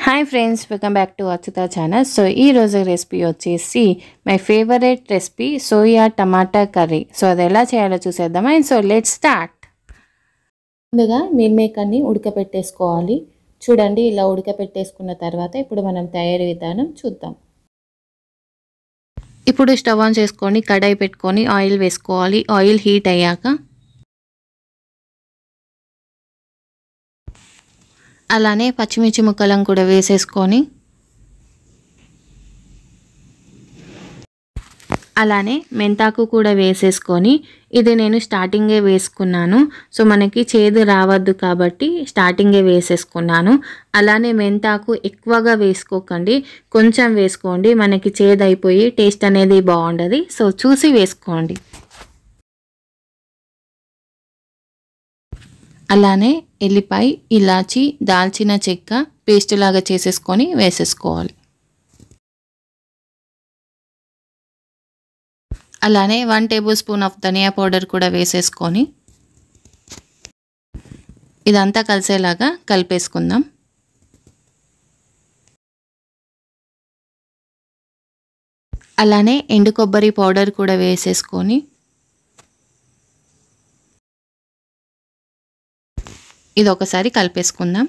hi friends welcome back to Achyuta channel so ఈ రోజు recipe వచ్చేసి my favourite recipe soya tomato curry so అది ఎలా చేయాలో చూసేద్దాం అండ్ సో లెట్ స్టార్ట్ ముందుగా మీల్ మేకర్ని ఉడకపెట్టేసుకోవాలి చూడండి ఇలా ఉడకపెట్టేసుకున్న తర్వాత ఇప్పుడు మనం తయారీ విధానం చూద్దాం ఇప్పుడు స్టవ్ ఆన్ చేసుకొని కడాయి పెట్టుకొని ఆయిల్ వేసుకోవాలి ఆయిల్ హీట్ అయ్యాక అలానే పచ్చిమిర్చి ముక్కలను కూడా వేసేసుకొని అలానే మెంతాకు కూడా వేసేసుకొని ఇది నేను స్టార్టింగే వేసుకున్నాను సో మనకి చేదు రావద్దు కాబట్టి స్టార్టింగే వేసేసుకున్నాను అలానే మెంతాకు ఎక్కువగా వేసుకోకండి కొంచెం వేసుకోండి మనకి చేదు అయిపోయి టేస్ట్ అనేది బాగుండదు సో చూసి వేసుకోండి అలానే ఎల్లిపాయ ఇలాచి దాల్చిన చెక్క పేస్ట్ లాగా చేసేసుకొని వేసేసుకోవాలి అలానే one table spoon of dhania powder కూడా వేసేసుకొని ఇదంతా కలిసేలాగా కలిపేసుకుందాం అలానే ఎండు కొబ్బరి పౌడర్ కూడా వేసేసుకొని ఇది ఒకసారి కలిపేసుకుందాం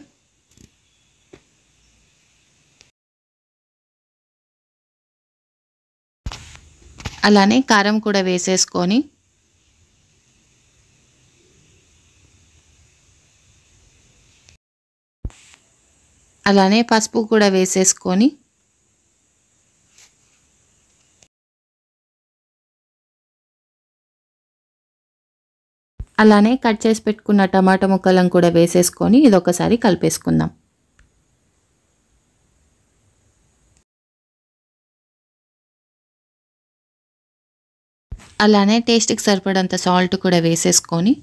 అలానే కారం కూడా వేసేసుకొని అలానే పసుపు కూడా వేసేసుకొని అలానే కట్ చేసి పెట్టుకున్న టమాటా ముక్కలను కూడా వేసేసుకొని ఇది ఒకసారి కలిపేసుకుందాం అలానే టేస్ట్కి సరిపడంత సాల్ట్ కూడా వేసేసుకొని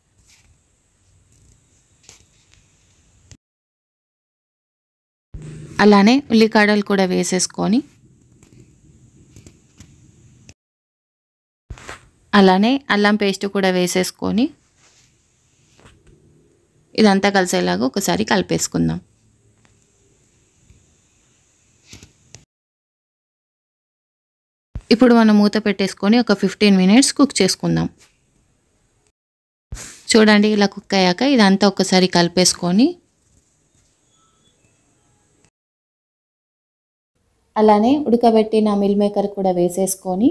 అలానే ఉల్లికాడలు కూడా వేసేసుకొని అలానే అల్లం పేస్ట్ కూడా వేసేసుకొని ఇదంతా కలిసేలాగా ఒకసారి కలిపేసుకుందాం ఇప్పుడు మనం మూత పెట్టేసుకొని ఒక ఫిఫ్టీన్ మినిట్స్ కుక్ చేసుకుందాం చూడండి ఇలా కుక్ అయ్యాక ఇదంతా ఒకసారి కలిపేసుకొని అలానే ఉడకబెట్టిన మిల్ మేకర్ కూడా వేసేసుకొని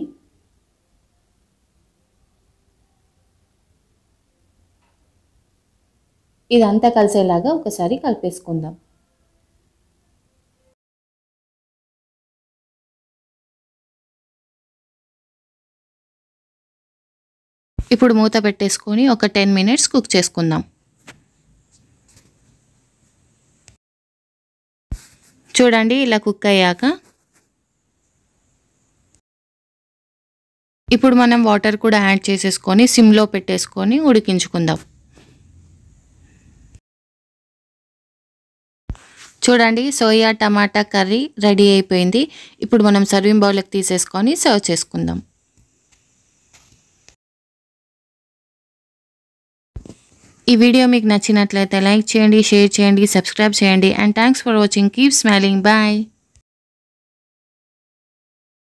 ఇదంతా కలిసేలాగా ఒకసారి కలిపేసుకుందాం ఇప్పుడు మూత పెట్టేసుకొని ఒక టెన్ మినిట్స్ కుక్ చేసుకుందాం చూడండి ఇలా కుక్ అయ్యాక ఇప్పుడు మనం వాటర్ కూడా యాడ్ చేసేసుకొని సిమ్లో పెట్టేసుకొని ఉడికించుకుందాం చూడండి సోయా టమాటా కర్రీ రెడీ అయిపోయింది ఇప్పుడు మనం సర్వింగ్ బౌల్కి తీసేసుకొని సర్వ్ చేసుకుందాం ఈ వీడియో మీకు నచ్చినట్లయితే లైక్ చేయండి షేర్ చేయండి సబ్స్క్రైబ్ చేయండి and thanks for watching keep smiling bye